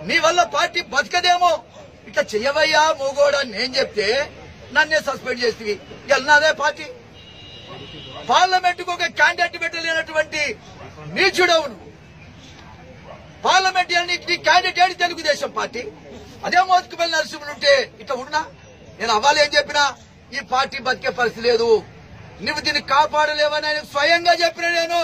నీ వల్ల పార్టీ బతకదేమో ఇట్లా చెయ్యవయ్యా మూగోడా అని నేను చెప్తే నన్నే సస్పెండ్ చేసి వెళ్ళినాదే పార్టీ పార్లమెంట్ కు ఒక క్యాండిడేట్ పెట్టలేనటువంటి నీచుడవు నువ్వు పార్లమెంట్ నీ క్యాండిడేట్ ఏది తెలుగుదేశం పార్టీ అదే మోసుకుపల్లి నరసింహులు ఉంటే ఇట్లా ఉన్నా నేను అవ్వాలి ఏం చెప్పినా ఈ పార్టీ బతికే పరిస్థితి లేదు నువ్వు దీన్ని కాపాడలేవని ఆయన స్వయంగా చెప్పిన నేను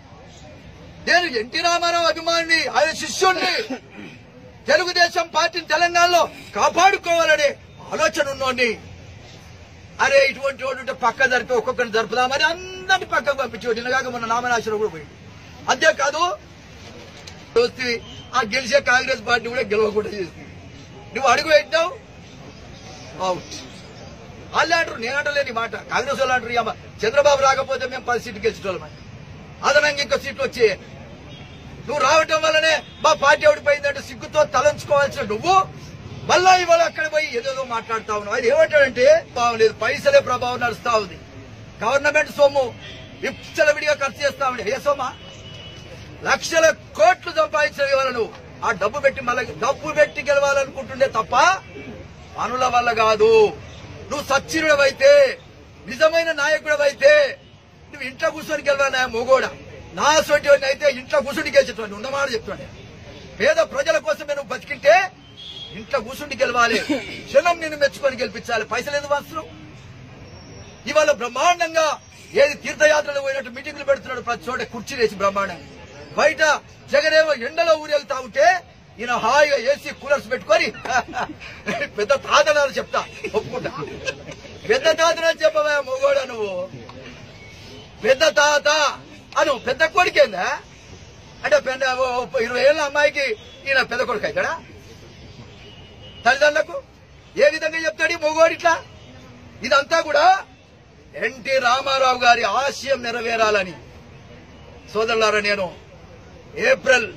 నేను ఎన్టీ రామారావు అభిమానిని ఆయన శిష్యుణ్ణి తెలుగుదేశం పార్టీని తెలంగాణలో కాపాడుకోవాలనే ఆలోచన ఉన్నోడిని అరే ఇటువంటి వాడు ఉంటే పక్క జరిపి ఒక్కొక్కరిని జరుపుదామని అందరిని పక్కకు పంపించేవాడు నిన్నగాక మొన్న నామనాశనం కూడా పోయింది అంతేకాదు దోస్తి ఆ గెలిచే కాంగ్రెస్ పార్టీ కూడా గెలవకుండా చేసింది నువ్వు అడుగు పెట్టినావు అవుట్ వాళ్ళు అంటారు నేను అంటలేని మాట కాంగ్రెస్ వాళ్ళు అంటారు "అమ్మ, చంద్రబాబు రాకపోతే మేము పది సీట్లు గెలిచేటోళ్ళమని అదనంగా ఇంకో సీట్లు వచ్చి నువ్వు రావటం వల్లనే మా పార్టీ ఓడిపోయిందంటే సిగ్గుతో తలంచుకోవాల్సిన నువ్వు మళ్ళా ఇవాళ అక్కడ పోయి ఏదేదో మాట్లాడుతా ఉన్నావు ఆయన ఏమంటాడంటే ప్రభావం లేదు పైసలే ప్రభావం నడుస్తా ఉంది గవర్నమెంట్ సొమ్ము విచ్చలవిడిగా ఖర్చు చేస్తా ఉంది ఏ సొమ్మా లక్షల కోట్లు సంపాదించిన ఇవాళ నువ్వు ఆ డబ్బు పెట్టి మళ్ళీ డబ్బు పెట్టి గెలవాలనుకుంటుండే తప్ప పనుల వల్ల కాదు నువ్వు సచ్చిరుడవైతే నిజమైన నాయకుడవైతే నువ్వు ఇంట్లో కూర్చొని గెలవాలి మొగోడ నా సొంటి అయితే ఇంట్లో కూర్చుని గెలిచేటువంటి ఉన్నమాట చెప్తాను పేద ప్రజల కోసమే నువ్వు బతికింటే ఇంట్లో కూర్చుండి గెలవాలి క్షణం నిన్ను మెచ్చుకొని గెలిపించాలి పైసలు ఎందుకు వస్తున్నావు ఇవాళ బ్రహ్మాండంగా ఏది తీర్థయాత్రలు పోయినట్టు మీటింగ్లు పెడుతున్నాడు ప్రతి చోట కుర్చీ వేసి బ్రహ్మాండంగా బయట జగనేమో ఎండలో ఊరెళ్తా ఉంటే ఈయన హాయిగా ఏసీ కూలర్స్ పెట్టుకొని పెద్ద తాతనాలు చెప్తా ఒప్పుకుంటా పెద్ద తాతనాలు చెప్పవా మొగోడా నువ్వు పెద్ద తాత అను పెద్ద కొడుకేందా అంటే పెద్ద ఓ ఇరవై ఏళ్ళ అమ్మాయికి ఈయన పెద్ద కొడుకు అవుతాడా తల్లిదండ్రులకు ఏ విధంగా చెప్తాడు ఈ మొగోడు ఇట్లా ఇదంతా కూడా ఎన్టీ రామారావు గారి ఆశయం నెరవేరాలని సోదరులారా నేను ఏప్రిల్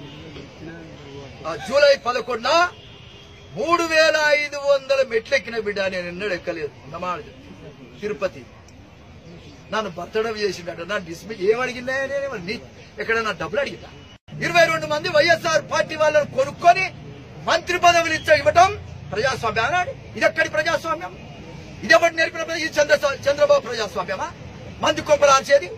ఆ, జూలై పదకొండున మూడు వేల ఐదు వందల మెట్లెక్కిన బిడ్డ నేను ఎన్నడూ ఎక్కలేదు నమాజ్ తిరుపతి నన్ను బతడం చేసిండట నన్ను డిస్మిస్ ఏమడిగిందా నేనేమో నీ- ఎక్కడన్నా డబ్బులు అడిగిందా ఇరవై రెండు మంది వైఎస్ఆర్ పార్టీ వాళ్ళని కొనుక్కొని మంత్రి పదవులు ఇచ్చ ఇవ్వటం ప్రజాస్వామ్యం అన్నాడు ఇది ఎక్కడి ప్రజాస్వామ్యం ఇదెవటి నేర్పిన ప్రజా- ఇది చంద్ర చంద్రబాబు ప్రజాస్వామ్యమా మంది కొప్పలాల్చేది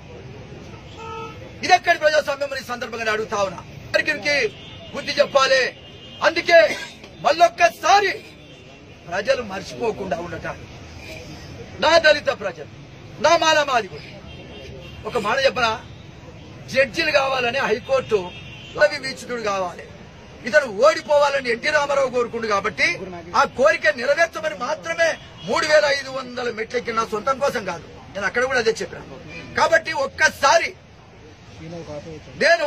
ఇది ఎక్కడి ప్రజాస్వామ్యం అని ఈ సందర్భంగా నేను అడుగుతా ఉన్నా అందరికీ బుద్ధి చెప్పాలి అందుకే మళ్ళొక్కసారి ప్రజలు మర్చిపోకుండా ఉండటానికి నా దళిత ప్రజలు నా మాలమాది ఒక మాట చెప్పనా జడ్జిలు కావాలని హైకోర్టు రవి వీక్షకుడు కావాలి ఇతను ఓడిపోవాలని ఎన్టీ రామారావు కోరుకుండు కాబట్టి ఆ కోరిక నెరవేర్చమని మాత్రమే మూడు వేల ఐదు వందల మెట్లెక్కిన నా సొంతం కోసం కాదు నేను అక్కడ కూడా అదే చెప్పాను కాబట్టి ఒక్కసారి నేను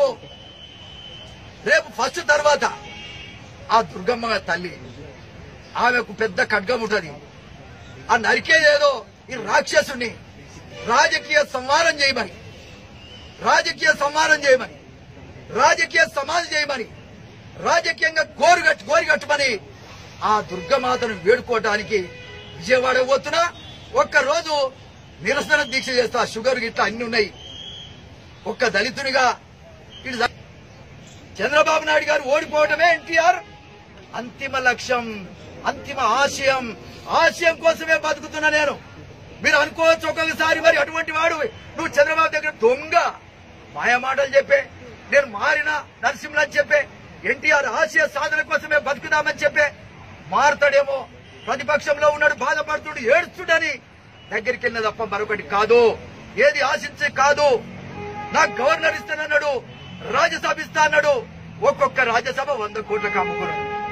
రేపు ఫస్ట్ తర్వాత ఆ దుర్గమ్మ తల్లి ఆమెకు పెద్ద ఖడ్గం ఉంటది ఆ నరికేదేదో ఈ రాక్షసుని రాజకీయ సంహారం చేయమని రాజకీయ సంహారం చేయమని రాజకీయ సమాధి చేయమని రాజకీయంగా గోరుగట్టు గోరిగట్టమని ఆ దుర్గమాతను వేడుకోవటానికి విజయవాడ పోతున్నా ఒక్క రోజు నిరసన దీక్ష చేస్తా షుగర్ గిట్లా అన్ని ఉన్నాయి ఒక్క దళితునిగా ఇటు ద- చంద్రబాబు నాయుడు గారు ఓడిపోవటమే ఎన్టీఆర్ అంతిమ లక్ష్యం అంతిమ ఆశయం ఆశయం కోసమే బతుకుతున్నా నేను మీరు అనుకోవచ్చు ఒక్కొక్కసారి మరి అటువంటి వాడు నువ్వు చంద్రబాబు దగ్గర దొంగ మాయ మాటలు చెప్పే నేను మారిన నరసింహ అని చెప్పే ఎన్టీఆర్ ఆశయ సాధన కోసమే బతుకుదామని చెప్పే మారుతాడేమో ప్రతిపక్షంలో ఉన్నాడు బాధపడుతుడు ఏడుస్తుడని దగ్గరికి వెళ్ళిన తప్ప మరొకటి కాదు ఏది ఆశించే కాదు నాకు గవర్నర్ ఇస్తానన్నాడు రాజ్యసభ ఇస్తా అన్నాడు ఒక్కొక్క రాజ్యసభ వంద కోట్లకు అమ్ముకున్నాడు